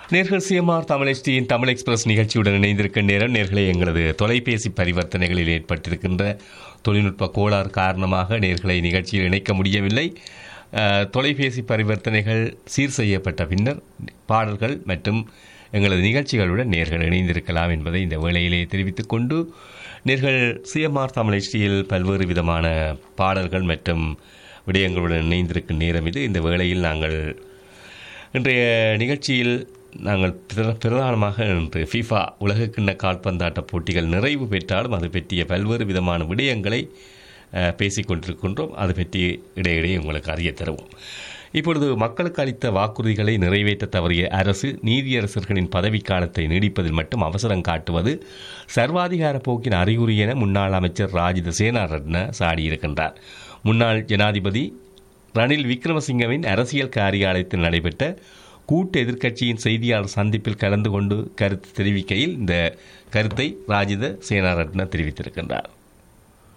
நேர்கள் சிஎம்ஆர் தமிழ் HDயின் தமிழ் எக்ஸ்பிரஸ் நிகழ்ச்சியுடன் இணைந்திருக்கும் நேரம் நேர்களை எங்களது தொலைபேசி பரிவர்த்தனைகளில் ஏற்பட்டிருக்கின்ற தொழில்நுட்ப கோளாறு காரணமாக நேர்களை நிகழ்ச்சியில் இணைக்க முடியவில்லை அஹ், தொலைபேசி பரிவர்த்தனைகள் சீர் செய்யப்பட்ட பின்னர் பாடல்கள் மற்றும் எங்களது நிகழ்ச்சிகளுடன் நேர்கள் இணைந்திருக்கலாம் என்பதை இந்த வேளையிலே தெரிவித்துக் கொண்டு நேர்கள் சிஎம்ஆர் தமிழ் HDயில் பல்வேறு விதமான பாடல்கள் மற்றும் விடயங்களுடன் இணைந்திருக்கும் நேரம் இது இந்த வேளையில் நாங்கள் இன்றைய நிகழ்ச்சியில் நாங்கள் பிர- பிரதானமாக இன்று ஃபிஃபா உலகக்கிண்ண கால்பந்தாட்ட போட்டிகள் நிறைவு பெற்றாலும் அது பற்றிய பல்வேறு விதமான விடயங்களை அஹ், பேசிக் கொண்டிருக்கின்றோம் அது பற்றி இடையிடையே உங்களுக்கு அறிய தருவோம் இப்பொழுது மக்களுக்கு அளித்த வாக்குறுதிகளை நிறைவேற்ற தவறிய அரசு நீதியரசர்களின் பதவிக்காலத்தை நீடிப்பதில் மட்டும் அவசரம் காட்டுவது சர்வாதிகார போக்கின் அறிகுறி என முன்னாள் அமைச்சர் ராஜித சேனாரட்ன சாடியிருக்கின்றார் முன்னாள் ஜனாதிபதி ரணில் விக்ரமசிங்கவின் அரசியல் காரியாலயத்தில் நடைபெற்ற கூட்டு எதிர்க்கட்சியின் செய்தியாளர் சந்திப்பில் கலந்து கொண்டு கருத்து தெரிவிக்கையில் இந்த கருத்தை ராஜித சேனாரட்ன தெரிவித்திருக்கின்றார்